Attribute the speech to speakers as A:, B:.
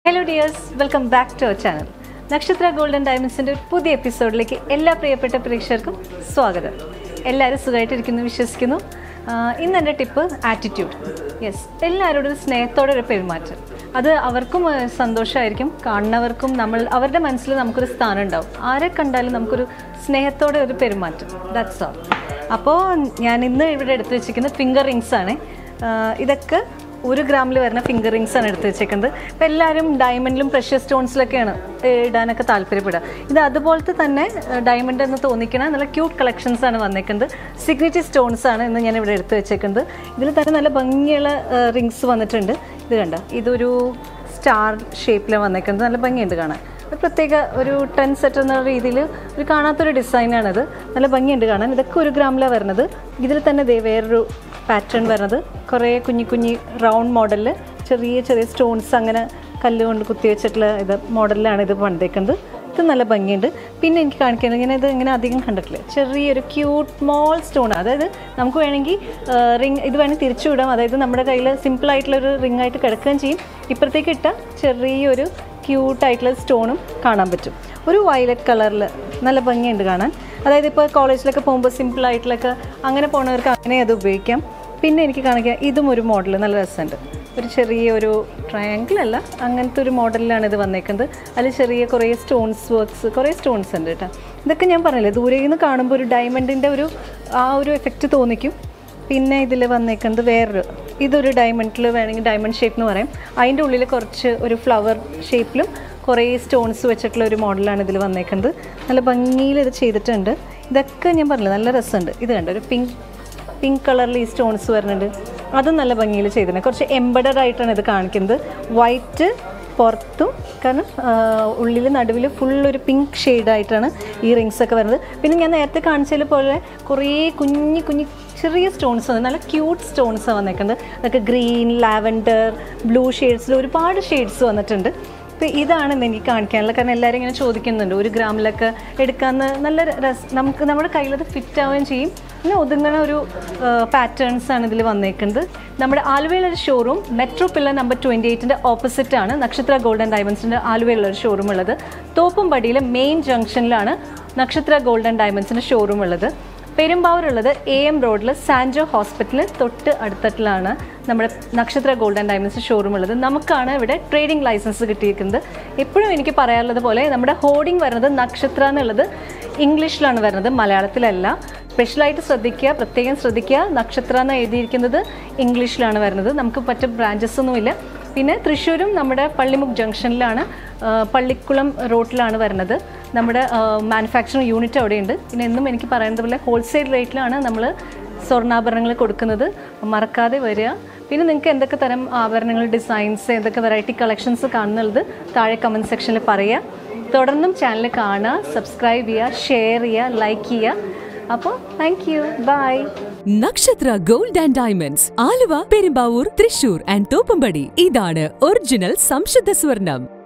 A: hello dears welcome back to our channel Nakshatra golden ഡയമണ്ട്സിൻ്റെ ഒരു പുതിയ എപ്പിസോഡിലേക്ക് എല്ലാ പ്രിയപ്പെട്ട പ്രേക്ഷകർക്കും സ്വാഗതം എല്ലാവരും സുഖമായിട്ടിരിക്കുന്നു വിശ്വസിക്കുന്നു ആഹ് ഇന്ന് എൻ്റെ ടിപ്പ് ആറ്റിറ്റ്യൂഡ് യെസ് എല്ലാവരോടും ഒരു സ്നേഹത്തോടെ ഒരു പെരുമാറ്റം അത് അവർക്കും ഏഹ്, സന്തോഷമായിരിക്കും കാണുന്നവർക്കും നമ്മൾ അവരുടെ മനസ്സിൽ നമുക്കൊരു സ്ഥാനം ഉണ്ടാവും ആരെ കണ്ടാലും നമുക്കൊരു സ്നേഹത്തോടെ ഒരു പെരുമാറ്റം ദാറ്റ്സ് ഓൾ അപ്പോൾ ഞാൻ ഇന്ന് ഇവിടെ എടുത്തു വെച്ചിരിക്കുന്ന ഫിംഗർ റിങ്സ് ആണ് ആഹ് ഇതൊക്കെ ഒരു ഗ്രാമിൽ വരുന്ന ഫിംഗർ റിങ്സ് ആണ് എടുത്ത് വെച്ചേക്കുന്നത് ഇപ്പം എല്ലാവരും ഡയമണ്ടിലും പ്രഷ്യസ് സ്റ്റോൺസിലൊക്കെയാണ് ഇടാനൊക്കെ താല്പര്യപ്പെടുക ഇത് അതുപോലത്തെ തന്നെ ഡയമണ്ട് എന്ന് തോന്നിക്കണ നല്ല ക്യൂട്ട് കളക്ഷൻസ് ആണ് വന്നേക്കുന്നത് സിഗ്നേച്ചർ സ്റ്റോൺസ് ആണ് ഇന്ന് ഞാൻ ഇവിടെ എടുത്ത് വെച്ചേക്കുന്നത് ഇതിൽ തന്നെ നല്ല ഭംഗിയുള്ള റിങ്സ് വന്നിട്ടുണ്ട് ഇത് കണ്ട ഇതൊരു സ്റ്റാർ ഷേപ്പിലാണ് വന്നേക്കുന്നത് നല്ല ഭംഗിയുണ്ട് കാണാൻ ഒരു പ്രത്യേക ഒരു ടെൻ സെറ്റ് എന്ന രീതിയിൽ ഒരു കാണാത്തൊരു ഡിസൈനാണിത് നല്ല ഭംഗിയുണ്ട് കാണാൻ ഇതൊക്കെ ഒരു ഗ്രാമിലാണ് വരുന്നത് ഇതിൽ തന്നെ ദേ വേറൊരു പാറ്റേൺ വരുന്നത് കുറേ കുഞ്ഞി കുഞ്ഞി റൗണ്ട് മോഡലിൽ ചെറിയ ചെറിയ സ്റ്റോൺസ് അങ്ങനെ കല്ല് കൊണ്ട് കുത്തി വെച്ചിട്ടുള്ള ഇത് മോഡലിലാണ് ഇത് പണിതേക്കുന്നത് ഇത് നല്ല ഭംഗിയുണ്ട് പിന്നെ എനിക്ക് കാണിക്കുന്നത് ഇങ്ങനെ ഇത് ഇങ്ങനെ അധികം കണ്ടിട്ടില്ല ചെറിയൊരു ക്യൂട്ട് സ്മോൾ സ്റ്റോൺ അതായത് നമുക്ക് വേണമെങ്കിൽ റിങ് ഇത് വേണമെങ്കിൽ തിരിച്ചു വിടാം അതായത് നമ്മുടെ കയ്യിൽ സിമ്പിൾ ആയിട്ടുള്ളൊരു റിംഗ് ആയിട്ട് കിടക്കുകയും ചെയ്യും ഇപ്പുറത്തേക്ക് ഇട്ട ചെറിയൊരു ക്യൂട്ടായിട്ടുള്ള സ്റ്റോണും കാണാൻ പറ്റും ഒരു വയലറ്റ് കളറിൽ നല്ല ഭംഗിയുണ്ട് കാണാൻ അതായത് ഇപ്പോൾ കോളേജിലൊക്കെ പോകുമ്പോൾ സിമ്പിൾ ആയിട്ടുള്ളൊക്കെ അങ്ങനെ പോകുന്നവർക്ക് അങ്ങനെ അത് ഉപയോഗിക്കാം പിന്നെ എനിക്ക് കാണിക്കാം ഇതും ഒരു മോഡൽ നല്ല രസമുണ്ട് ഒരു ചെറിയ ഒരു ട്രയാങ്കിൾ അല്ല അങ്ങനത്തെ ഒരു മോഡലിലാണ് ഇത് വന്നേക്കുന്നത് അതിൽ ചെറിയ കുറേ സ്റ്റോൺസ് വർക്ക്സ് കുറേ സ്റ്റോൺസ് ഉണ്ട് കേട്ടോ ഇതൊക്കെ ഞാൻ പറഞ്ഞില്ലേ ദൂരെ നിന്ന് കാണുമ്പോൾ ഒരു ഡയമണ്ടിൻ്റെ ഒരു ആ ഒരു എഫക്റ്റ് തോന്നിക്കും പിന്നെ ഇതിൽ വന്നേക്കുന്നത് വേറൊരു ഇതൊരു ഡയമണ്ടിൽ വേണമെങ്കിൽ ഡയമണ്ട് ഷേപ്പ് എന്ന് പറയും അതിൻ്റെ ഉള്ളിൽ കുറച്ച് ഒരു ഫ്ലവർ ഷേപ്പിലും കുറേ സ്റ്റോൺസ് വെച്ചിട്ടുള്ള ഒരു മോഡലാണ് ഇതിൽ വന്നേക്കുന്നത് നല്ല ഭംഗിയിൽ ഇത് ചെയ്തിട്ടുണ്ട് ഇതൊക്കെ ഞാൻ പറഞ്ഞില്ല നല്ല രസമുണ്ട് ഇത് കണ്ടോ ഒരു പിങ്ക് പിങ്ക് കളറിൽ ഈ സ്റ്റോൺസ് വരുന്നുണ്ട് അതും നല്ല ഭംഗിയിൽ ചെയ്തിട്ടുണ്ട് കുറച്ച് എംബഡഡ് ആയിട്ടാണ് ഇത് കാണിക്കുന്നത് വൈറ്റ് പുറത്തും കാരണം ഉള്ളിൽ നടുവിൽ ഫുൾ ഒരു പിങ്ക് ഷെയ്ഡായിട്ടാണ് ഈ റിങ്സ് ഒക്കെ വരുന്നത് പിന്നെ ഞാൻ നേരത്തെ കാണിച്ചതിൽ പോലെ കുറേ കുഞ്ഞി കുഞ്ഞി ചെറിയ സ്റ്റോൺസ് വന്നത് നല്ല ക്യൂട്ട് സ്റ്റോൺസ് വന്നേക്കുന്നത് അതൊക്കെ ഗ്രീൻ ലാവൻഡർ ബ്ലൂ ഷെയ്ഡ്സിൽ ഒരുപാട് ഷെയ്ഡ്സ് വന്നിട്ടുണ്ട് അപ്പോൾ ഇതാണ് ഇന്ന് എനിക്ക് കാണിക്കാനുള്ളത് കാരണം എല്ലാവരും ഇങ്ങനെ ചോദിക്കുന്നുണ്ട് ഒരു ഗ്രാമിലൊക്കെ എടുക്കാമെന്ന് നല്ല രസ നമുക്ക് നമ്മുടെ കയ്യിലത് ഫിറ്റ് ആവുകയും ചെയ്യും പിന്നെ ഒതുങ്ങണ ഒരു പാറ്റേൺസ് ആണ് ഇതിൽ വന്നേക്കുന്നത് നമ്മുടെ ആലുവയിലുള്ള ഒരു showroom metro pillar number twenty എയ്റ്റിൻ്റെ ഓപ്പോസിറ്റ് ആണ് നക്ഷത്ര ഗോൾഡൻ ഡയമണ്ട്സിൻ്റെ ആലുവയിലുള്ള ഒരു ഷോറൂം ഉള്ളത് തോപ്പുംപടിയിലെ മെയിൻ ജംഗ്ഷനിലാണ് നക്ഷത്ര ഗോൾഡൻ ഡയമണ്ട്സിൻ്റെ ഷോറൂം ഉള്ളത് പെരുമ്പാവൂരുള്ളത് എ എം റോഡിൽ സാൻജോ ഹോസ്പിറ്റലിൽ തൊട്ട് അടുത്തിട്ടാണ് നമ്മുടെ നക്ഷത്ര ഗോൾഡൻ ഡയമണ്ട്സ് ഷോറൂം ഉള്ളത് നമുക്കാണ് ഇവിടെ ട്രേഡിംഗ് ലൈസൻസ് കിട്ടിയിരിക്കുന്നത് എപ്പോഴും എനിക്ക് പറയാറുള്ളത് പോലെ നമ്മുടെ ഹോർഡിംഗ് വരുന്നത് നക്ഷത്ര എന്നുള്ളത് ഇംഗ്ലീഷിലാണ് വരുന്നത് മലയാളത്തിലല്ല സ്പെഷ്യലായിട്ട് ശ്രദ്ധിക്കുക പ്രത്യേകം ശ്രദ്ധിക്കുക നക്ഷത്ര എന്ന് എഴുതിയിരിക്കുന്നത് ഇംഗ്ലീഷിലാണ് വരുന്നത് നമുക്ക് മറ്റ് ബ്രാഞ്ചസ് ഒന്നുമില്ല പിന്നെ തൃശ്ശൂരും നമ്മുടെ പള്ളിമുക്ക് ജംഗ്ഷനിലാണ് ആ, പള്ളിക്കുളം റോട്ടിലാണ് വരുന്നത് നമ്മുടെ മാനുഫാക്ചറിങ് യൂണിറ്റ് അവിടെയുണ്ട് പിന്നെ എന്നും എനിക്ക് പറയുന്നത് പോലെ ഹോൾസെയിൽ റേറ്റിലാണ് നമ്മൾ സ്വർണ്ണാഭരണങ്ങൾ കൊടുക്കുന്നത് മറക്കാതെ വരിക പിന്നെ നിങ്ങൾക്ക് എന്തൊക്കെ തരം ആഭരണങ്ങൾ ഡിസൈൻസ് എന്തൊക്കെ വെറൈറ്റി കളക്ഷൻസ് കാണുന്നുള്ളത് താഴെ കമൻറ്റ് സെക്ഷനിൽ പറയുക തുടർന്നും ചാനൽ കാണുക സബ്സ്ക്രൈബ് ചെയ്യുക ഷെയർ ചെയ്യുക ലൈക്ക് ചെയ്യുക അപ്പോൾ thank you bye
B: Nakshatra gold and diamonds Aluva Perumbavoor Thrissur and Thoppumpady ഇതാണ് ഒറിജിനൽ സംശുദ്ധ സ്വർണം